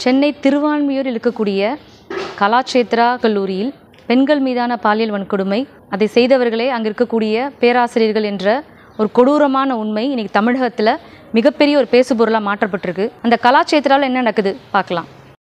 சென்னை திருவான்மியூரில் இருக்கக்கூடிய கலாச்சேத்ரா கல்லூரியில் பெண்கள் மீதான பாலியல் வன்கொடுமை அதை செய்தவர்களே அங்கே இருக்கக்கூடிய பேராசிரியர்கள் என்ற ஒரு கொடூரமான உண்மை இன்னைக்கு தமிழகத்தில் மிகப்பெரிய ஒரு பேசுபொருளாக மாற்றப்பட்டிருக்கு அந்த கலாச்சேத்ராவில் என்ன நடக்குது பார்க்கலாம்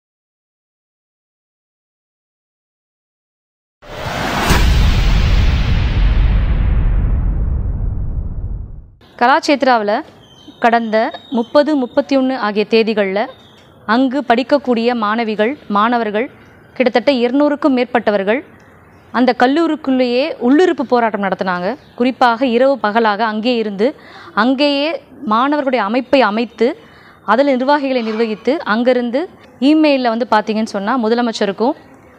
கலாச்சேத்ராவில் கடந்த முப்பது முப்பத்தி ஒன்று ஆகிய தேதிகளில் அங்கு படிக்கக்கூடிய மாணவிகள் மாணவர்கள் கிட்டத்தட்ட இருநூறுக்கும் மேற்பட்டவர்கள் அந்த கல்லூரிக்குள்ளேயே உள்ளிருப்பு போராட்டம் நடத்தினாங்க குறிப்பாக இரவு பகலாக அங்கே இருந்து அங்கேயே மாணவர்களுடைய அமைப்பை அமைத்து அதில் நிர்வாகிகளை நிர்வகித்து அங்கேருந்து இமெயிலில் வந்து பார்த்தீங்கன்னு சொன்னால் முதலமைச்சருக்கும்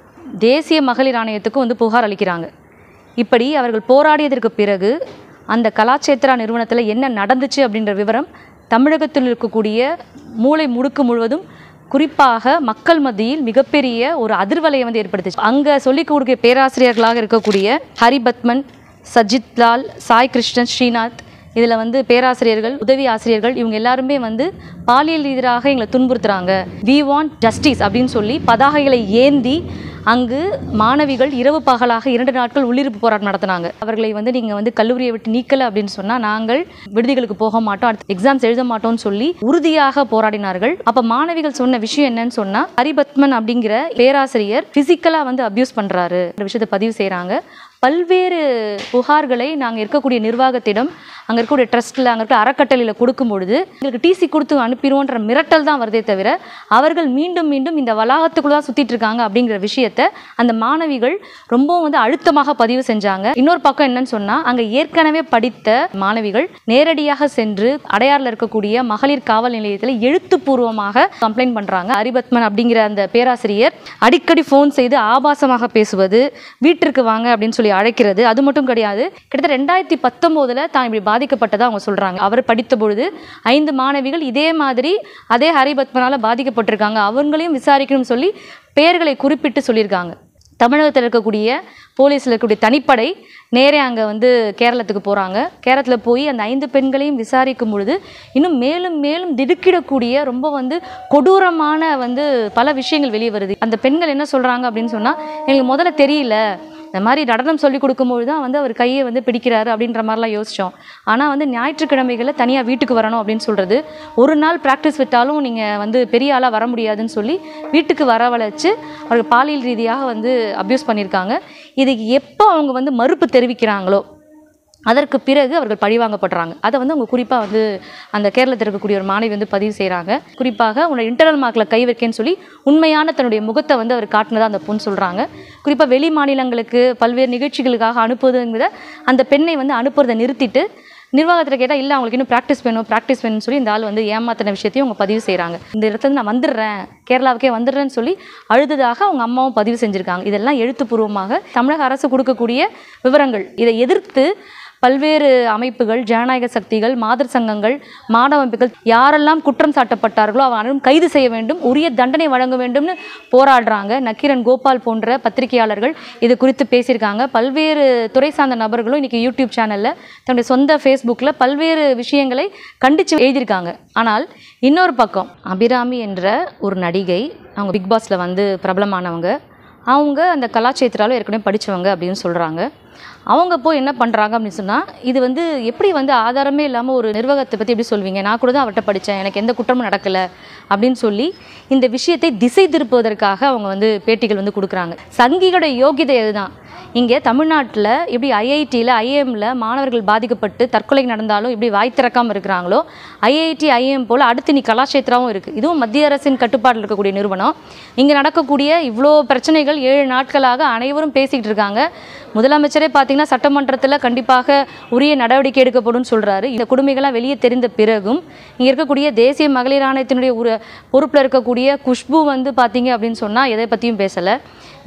தேசிய மகளிர் ஆணையத்துக்கும் வந்து புகார் அளிக்கிறாங்க இப்படி அவர்கள் போராடியதற்கு பிறகு அந்த கலாச்சேத்ரா நிறுவனத்தில் என்ன நடந்துச்சு அப்படின்ற விவரம் தமிழகத்தில் இருக்கக்கூடிய மூளை முடுக்கு முழுவதும் குறிப்பாக மக்கள் மத்தியில் மிகப்பெரிய ஒரு அதிர்வலையை வந்து ஏற்படுத்துச்சு அங்கே சொல்லிக் கொடுக்க பேராசிரியர்களாக இருக்கக்கூடிய ஹரிபத்மன் சஜித் லால் சாய் கிருஷ்ணன் ஸ்ரீநாத் இதில் வந்து பேராசிரியர்கள் உதவி ஆசிரியர்கள் இவங்க எல்லாருமே வந்து பாலியல் எதிராக எங்களை துன்புறுத்துறாங்க வி வாண்ட் ஜஸ்டிஸ் அப்படின்னு சொல்லி பதாகைகளை ஏந்தி அங்கு மாணவிகள் இரவு பகலாக இரண்டு நாட்கள் உள்ளிருப்பு போராட்டம் நடத்தினாங்க அவர்களை வந்து நீங்கள் வந்து கல்லூரியை விட்டு நீக்கலை அப்படின்னு சொன்னால் நாங்கள் விடுதிகளுக்கு போக மாட்டோம் அடுத்து எக்ஸாம்ஸ் எழுத மாட்டோம்னு சொல்லி உறுதியாக போராடினார்கள் அப்போ மாணவிகள் சொன்ன விஷயம் என்னன்னு சொன்னால் ஹரிபத்மன் அப்படிங்கிற பேராசிரியர் ஃபிசிக்கலாக வந்து அப்யூஸ் பண்ணுறாரு இந்த விஷயத்தை பதிவு செய்கிறாங்க பல்வேறு புகார்களை நாங்கள் இருக்கக்கூடிய நிர்வாகத்திடம் அங்கே இருக்கக்கூடிய ட்ரஸ்ட்டில் அங்கே இருக்க அறக்கட்டளையில் கொடுக்கும் பொழுது எங்களுக்கு டிசி கொடுத்து அனுப்பிடுவோன்ற மிரட்டல் தான் வருதே தவிர அவர்கள் மீண்டும் மீண்டும் இந்த வளாகத்துக்குள்ள தான் சுற்றிட்டு இருக்காங்க அப்படிங்கிற விஷயத்தை அந்த மாணவிகள் ரொம்பவும் வந்து அழுத்தமாக பதிவு செஞ்சாங்க இன்னொரு பக்கம் என்னன்னு சொன்னால் அங்கே ஏற்கனவே படித்த மாணவிகள் நேரடியாக சென்று அடையாறில் இருக்கக்கூடிய மகளிர் காவல் நிலையத்தில் எழுத்துப்பூர்வமாக கம்ப்ளைண்ட் பண்ணுறாங்க ஹரிபத்மன் அப்படிங்கிற அந்த பேராசிரியர் அடிக்கடி ஃபோன் செய்து ஆபாசமாக பேசுவது வீட்டிற்கு வாங்க அப்படின்னு சொல்லி அழைக்கிறது அது மட்டும் கிடையாது கிட்டத்தட்ட ரெண்டாயிரத்தி பத்தொம்போதில் தான் இப்படி பாதிக்கப்பட்டதா அவங்க சொல்கிறாங்க அவர் படித்த பொழுது ஐந்து மாணவிகள் இதே மாதிரி அதே ஹரிபத்மனால் பாதிக்கப்பட்டிருக்காங்க அவங்களையும் விசாரிக்கணும்னு சொல்லி பெயர்களை குறிப்பிட்டு சொல்லியிருக்காங்க தமிழகத்தில் இருக்கக்கூடிய போலீஸில் இருக்கக்கூடிய தனிப்படை நேரே அங்கே வந்து கேரளத்துக்கு போகிறாங்க கேரளத்தில் போய் அந்த ஐந்து பெண்களையும் விசாரிக்கும் பொழுது இன்னும் மேலும் மேலும் திடுக்கிடக்கூடிய ரொம்ப வந்து கொடூரமான வந்து பல விஷயங்கள் வெளியே வருது அந்த பெண்கள் என்ன சொல்கிறாங்க அப்படின்னு சொன்னால் எங்களுக்கு முதல்ல தெரியல இந்த மாதிரி நடனம் சொல்லி கொடுக்கும்போது தான் வந்து அவர் கையை வந்து பிடிக்கிறாரு அப்படின்ற மாதிரிலாம் யோசித்தோம் ஆனால் வந்து ஞாயிற்றுக்கிழமைகளில் தனியாக வீட்டுக்கு வரணும் அப்படின்னு சொல்கிறது ஒரு நாள் ப்ராக்டிஸ் விட்டாலும் நீங்கள் வந்து பெரிய ஆளாக வர முடியாதுன்னு சொல்லி வீட்டுக்கு வரவழைச்சு அவர்கள் பாலியல் ரீதியாக வந்து அப்யூஸ் பண்ணியிருக்காங்க இதுக்கு எப்போ அவங்க வந்து மறுப்பு தெரிவிக்கிறாங்களோ அதற்கு பிறகு அவர்கள் பழிவாங்கப்படுறாங்க அதை வந்து அவங்க குறிப்பாக வந்து அந்த கேரளத்தில் இருக்கக்கூடிய ஒரு மாணவி வந்து பதிவு செய்கிறாங்க குறிப்பாக உன்னோட இன்டர்னல் மார்க்கில் கை வைக்கேன்னு சொல்லி உண்மையான தன்னுடைய முகத்தை வந்து அவர் காட்டினதா அந்த பொண்ணு சொல்கிறாங்க குறிப்பாக வெளி மாநிலங்களுக்கு பல்வேறு நிகழ்ச்சிகளுக்காக அனுப்புவதுங்கிற அந்த பெண்ணை வந்து அனுப்புறதை நிறுத்திட்டு நிர்வாகத்தில் கேட்டால் இல்லை அவங்களுக்கு இன்னும் ப்ராக்டிஸ் வேணும் ப்ராக்டிஸ் வேணும்னு சொல்லி இந்த ஆள் வந்து ஏமாத்தின விஷயத்தையும் அவங்க பதிவு செய்கிறாங்க இந்த இடத்துல நான் வந்துடுறேன் கேரளாவுக்கே வந்துடுறேன்னு சொல்லி அழுததாக அவங்க அம்மாவும் பதிவு செஞ்சுருக்காங்க இதெல்லாம் எழுத்துப்பூர்வமாக தமிழக அரசு கொடுக்கக்கூடிய விவரங்கள் இதை எதிர்த்து பல்வேறு அமைப்புகள் ஜனநாயக சக்திகள் மாதர் சங்கங்கள் மாணவ அமைப்புகள் யாரெல்லாம் குற்றம் சாட்டப்பட்டார்களோ அவர்களும் கைது செய்ய வேண்டும் உரிய தண்டனை வழங்க வேண்டும்னு போராடுறாங்க நக்கீரன் கோபால் போன்ற பத்திரிகையாளர்கள் இது குறித்து பேசியிருக்காங்க பல்வேறு துறை சார்ந்த நபர்களும் இன்றைக்கி யூடியூப் சேனலில் தன்னுடைய சொந்த ஃபேஸ்புக்கில் பல்வேறு விஷயங்களை கண்டித்து எழுதியிருக்காங்க ஆனால் இன்னொரு பக்கம் அபிராமி என்ற ஒரு நடிகை அவங்க பிக் பாஸில் வந்து பிரபலமானவங்க அவங்க அந்த கலாச்சேத்திராவில் ஏற்கனவே படித்தவங்க அப்படின்னு சொல்கிறாங்க அவங்க போய் என்ன பண்ணுறாங்க அப்படின்னு சொன்னால் இது வந்து எப்படி வந்து ஆதாரமே இல்லாமல் ஒரு நிர்வாகத்தை பற்றி எப்படி சொல்வீங்க நான் கூட தான் அவர்கிட்ட படித்தேன் எனக்கு எந்த குற்றமும் நடக்கலை அப்படின்னு சொல்லி இந்த விஷயத்தை திசை திருப்புவதற்காக அவங்க வந்து பேட்டிகள் வந்து கொடுக்குறாங்க சங்கிகளோட யோகிதை இதுதான் இங்கே தமிழ்நாட்டில் எப்படி ஐஐடியில் ஐஏஎம்மில் மாணவர்கள் பாதிக்கப்பட்டு தற்கொலை நடந்தாலும் இப்படி வாய் திறக்காமல் இருக்கிறாங்களோ ஐஐடி ஐஏஎம் போல் அடுத்து நீ கலாஷேத்ராவும் இருக்குது இதுவும் மத்திய அரசின் கட்டுப்பாட்டில் இருக்கக்கூடிய நிறுவனம் இங்கே நடக்கக்கூடிய இவ்வளோ பிரச்சனைகள் ஏழு நாட்களாக அனைவரும் பேசிக்கிட்டு இருக்காங்க முதலமைச்சரே பார்த்தீங்கன்னா சட்டமன்றத்தில் கண்டிப்பாக உரிய நடவடிக்கை எடுக்கப்படும் சொல்கிறாரு இந்த கொடுமைகள்லாம் வெளியே தெரிந்த பிறகும் இங்கே இருக்கக்கூடிய தேசிய மகளிர் ஆணையத்தினுடைய ஒரு பொறுப்பில் இருக்கக்கூடிய குஷ்பு வந்து பார்த்தீங்க அப்படின்னு சொன்னால் எதை பற்றியும் பேசலை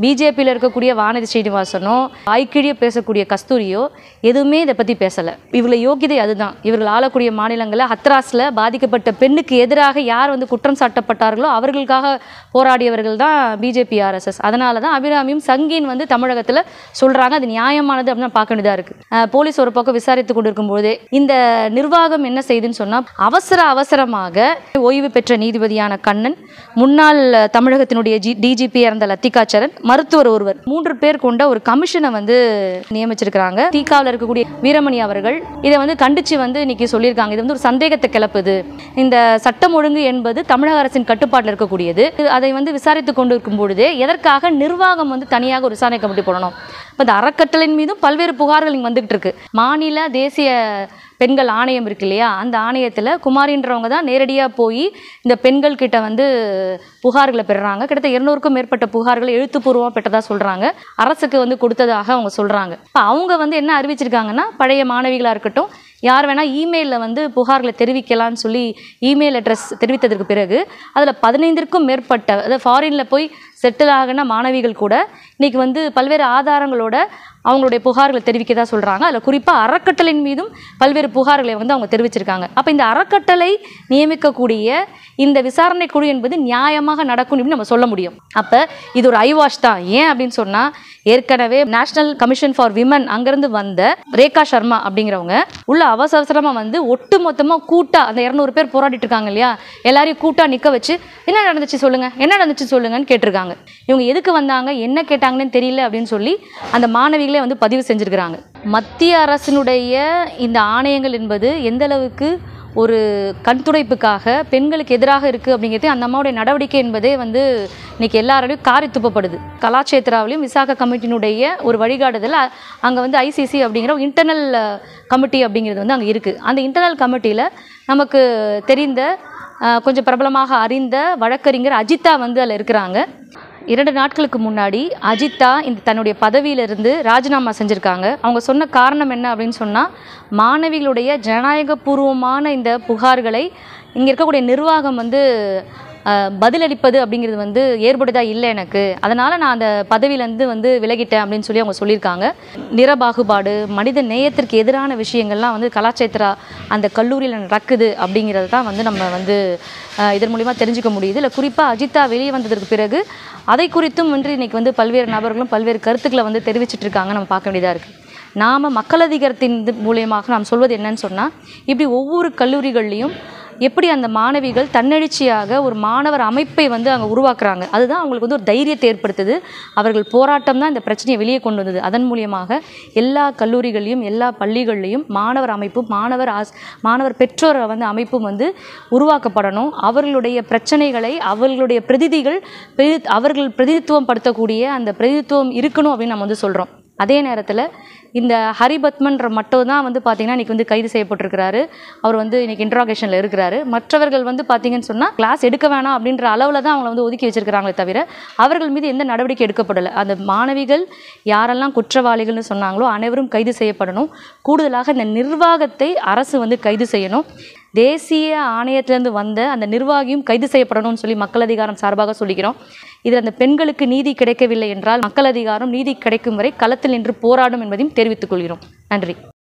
பிஜேபியில் இருக்கக்கூடிய வானதி ஸ்ரீனிவாசனோ ஐக்கிழிய பேசக்கூடிய கஸ்தூரியோ எதுவுமே இதை பற்றி பேசலை இவங்கள யோகிதை அதுதான் இவர்கள் ஆளக்கூடிய மாநிலங்களில் ஹத்ராஸில் பாதிக்கப்பட்ட பெண்ணுக்கு எதிராக யார் வந்து குற்றம் சாட்டப்பட்டார்களோ அவர்களுக்காக போராடியவர்கள் தான் பிஜேபி ஆர்எஸ்எஸ் அதனால தான் அபிராமியும் சங்கீன் வந்து தமிழகத்தில் சொல்கிறாங்க அது நியாயமானது அப்படின்னு பார்க்க வேண்டியதாக இருக்குது போலீஸ் ஒரு பக்கம் விசாரித்து கொண்டிருக்கும் போதே இந்த நிர்வாகம் என்ன செய்யுதுன்னு சொன்னால் அவசர அவசரமாக ஓய்வு பெற்ற நீதிபதியான கண்ணன் முன்னாள் தமிழகத்தினுடைய ஜி டிஜிபி இருந்த லத்திகாச்சரன் மருத்துவர் ஒருவர் மூன்று பேர் கொண்ட ஒரு கமிஷனை வந்து நியமிச்சிருக்கிறாங்க தீகாவில் இருக்கக்கூடிய வீரமணி அவர்கள் இதை வந்து கண்டிச்சு வந்து இன்னைக்கு சொல்லியிருக்காங்க இது வந்து ஒரு சந்தேகத்தை கிளப்புது இந்த சட்டம் ஒழுங்கு என்பது தமிழக அரசின் கட்டுப்பாட்டில் இருக்கக்கூடியது இது அதை வந்து விசாரித்து கொண்டு இருக்கும் பொழுதே எதற்காக நிர்வாகம் வந்து தனியாக ஒரு விசாரணை கமிட்டி போடணும் இப்போ இந்த அறக்கட்டளையின் மீதும் பல்வேறு புகார்கள் இங்கே வந்துகிட்டு இருக்கு மாநில தேசிய பெண்கள் ஆணையம் இருக்கு இல்லையா அந்த ஆணையத்தில் குமாரின்றவங்க தான் நேரடியாக போய் இந்த பெண்கள் கிட்ட வந்து புகார்களை பெறுறாங்க கிட்டத்தட்ட இருநூறுக்கும் மேற்பட்ட புகார்களை எழுத்துப்பூர்வமாக பெற்றதாக சொல்கிறாங்க அரசுக்கு வந்து கொடுத்ததாக அவங்க சொல்கிறாங்க இப்போ அவங்க வந்து என்ன அறிவிச்சிருக்காங்கன்னா பழைய மாணவிகளாக இருக்கட்டும் யார் வேணால் இமெயிலில் வந்து புகார்களை தெரிவிக்கலாம்னு சொல்லி இமெயில் அட்ரஸ் தெரிவித்ததற்கு பிறகு அதில் பதினைந்திற்கும் மேற்பட்ட அதாவது ஃபாரினில் போய் செட்டில் ஆகின மாணவிகள் கூட இன்றைக்கி வந்து பல்வேறு ஆதாரங்களோட அவங்களுடைய புகார்களை தெரிவிக்கதா சொல்கிறாங்க அதில் குறிப்பாக அறக்கட்டளையின் மீதும் பல்வேறு புகார்களை வந்து அவங்க தெரிவிச்சிருக்காங்க அப்போ இந்த அறக்கட்டளை நியமிக்கக்கூடிய இந்த விசாரணை குழு என்பது நியாயமாக நடக்கும் அப்படின்னு நம்ம சொல்ல முடியும் அப்போ இது ஒரு ஐவாஷ் தான் ஏன் அப்படின்னு சொன்னால் ஏற்கனவே நேஷனல் கமிஷன் ஃபார் விமன் அங்கேருந்து வந்த ரேகா சர்மா அப்படிங்கிறவங்க உள்ள அவசர அவசரமாக வந்து ஒட்டு மொத்தமாக கூட்டா அந்த இரநூறு பேர் போராடிட்டு இருக்காங்க இல்லையா எல்லாரையும் கூட்டா நிற்க வச்சு என்ன நடந்துச்சு சொல்லுங்க என்ன நடந்துச்சு சொல்லுங்கன்னு கேட்டிருக்காங்க இவங்க எதுக்கு வந்தாங்க என்ன கேட்டாங்கன்னு தெரியல அப்படின்னு சொல்லி அந்த மாணவிகளே வந்து பதிவு செஞ்சிருக்கிறாங்க மத்திய அரசினுடைய இந்த ஆணையங்கள் என்பது எந்த அளவுக்கு ஒரு கண்துடைப்புக்காக பெண்களுக்கு எதிராக இருக்குது அப்படிங்கிறது அந்த அம்மாவுடைய நடவடிக்கை என்பதே வந்து இன்னைக்கு எல்லாரோடையும் காரி துப்பப்படுது கலாச்சேத்ராவிலையும் விசாக கமிட்டியினுடைய ஒரு வழிகாட்டுதல் அங்கே வந்து ஐசிசி அப்படிங்கிற இன்டர்னல் கமிட்டி அப்படிங்கிறது வந்து அங்கே இருக்குது அந்த இன்டர்னல் கமிட்டியில் நமக்கு தெரிந்த அஹ், கொஞ்சம் பிரபலமாக அறிந்த வழக்கறிஞர் அஜிதா வந்து அதில் இருக்கிறாங்க இரண்டு நாட்களுக்கு முன்னாடி அஜித்தா இந்த தன்னுடைய பதவியிலிருந்து ராஜினாமா செஞ்சுருக்காங்க அவங்க சொன்ன காரணம் என்ன அப்படின்னு சொன்னால் மாணவிகளுடைய ஜனநாயகபூர்வமான இந்த புகார்களை இங்கே இருக்கக்கூடிய நிர்வாகம் வந்து அஹ், பதிலளிப்பது அப்படிங்கிறது வந்து ஏற்புடையதா இல்லை எனக்கு அதனால் நான் அந்த பதவியிலேருந்து வந்து விலகிட்டேன் அப்படின்னு சொல்லி அவங்க சொல்லியிருக்காங்க நிறபாகுபாடு மனித நேயத்திற்கு எதிரான விஷயங்கள்லாம் வந்து கலாச்சேத்ரா அந்த கல்லூரியில் நடக்குது அப்படிங்கிறது தான் வந்து நம்ம வந்து அஹ், இதன் மூலிமா தெரிஞ்சுக்க முடியுது இல்லை குறிப்பாக அஜித்தா வெளியே வந்ததற்கு பிறகு அதை குறித்தும் வந்து இன்னைக்கு வந்து பல்வேறு நபர்களும் பல்வேறு கருத்துக்களை வந்து தெரிவிச்சிட்டு இருக்காங்க நம்ம பார்க்க வேண்டியதாக இருக்குது நாம் மக்கள் அதிகாரத்தின் இது மூலியமாக நாம் சொல்வது என்னன்னு சொன்னால் இப்படி ஒவ்வொரு கல்லூரிகள்லையும் எப்படி அந்த மாணவிகள் தன்னெழுச்சியாக ஒரு மாணவர் அமைப்பை வந்து அங்கே உருவாக்குறாங்க அதுதான் அவங்களுக்கு வந்து ஒரு தைரியத்தை ஏற்படுத்துது அவர்கள் போராட்டம் தான் இந்த பிரச்சனையை வெளியே கொண்டு வந்தது அதன் மூலியமாக எல்லா கல்லூரிகள்லையும் எல்லா பள்ளிகள்லையும் மாணவர் அமைப்பும் மாணவர் ஆஸ் மாணவர் பெற்றோர் வந்து அமைப்பும் வந்து உருவாக்கப்படணும் அவர்களுடைய பிரச்சனைகளை அவர்களுடைய பிரதிநிதிகள் பிரதி அவர்கள் பிரதிநிதித்துவம் படுத்தக்கூடிய அந்த பிரதிநிதித்துவம் இருக்கணும் அப்படின்னு நம்ம வந்து சொல்கிறோம் அதே நேரத்தில் இந்த ஹரிபத்மன்ற மட்டும் தான் வந்து பார்த்திங்கன்னா இன்றைக்கி வந்து கைது செய்யப்பட்டிருக்கிறாரு அவர் வந்து இன்றைக்கி இன்ட்ராகேஷனில் இருக்கிறாரு மற்றவர்கள் வந்து பார்த்திங்கன்னு சொன்னால் கிளாஸ் எடுக்க வேணாம் அப்படின்ற அளவில் தான் அவங்கள வந்து ஒதுக்கி வச்சிருக்கிறாங்களே தவிர அவர்கள் மீது எந்த நடவடிக்கை எடுக்கப்படலை அந்த மாணவிகள் யாரெல்லாம் குற்றவாளிகள்னு சொன்னாங்களோ அனைவரும் கைது செய்யப்படணும் கூடுதலாக இந்த நிர்வாகத்தை அரசு வந்து கைது செய்யணும் தேசிய ஆணையத்திலேருந்து வந்த அந்த நிர்வாகியும் கைது செய்யப்படணும்னு சொல்லி மக்கள் அதிகாரம் சார்பாக சொல்லிக்கிறோம் இதில் அந்த பெண்களுக்கு நீதி கிடைக்கவில்லை என்றால் மக்கள் அதிகாரம் நீதி கிடைக்கும் வரை களத்தில் நின்று போராடும் என்பதையும் தெரிவித்துக் கொள்கிறோம் நன்றி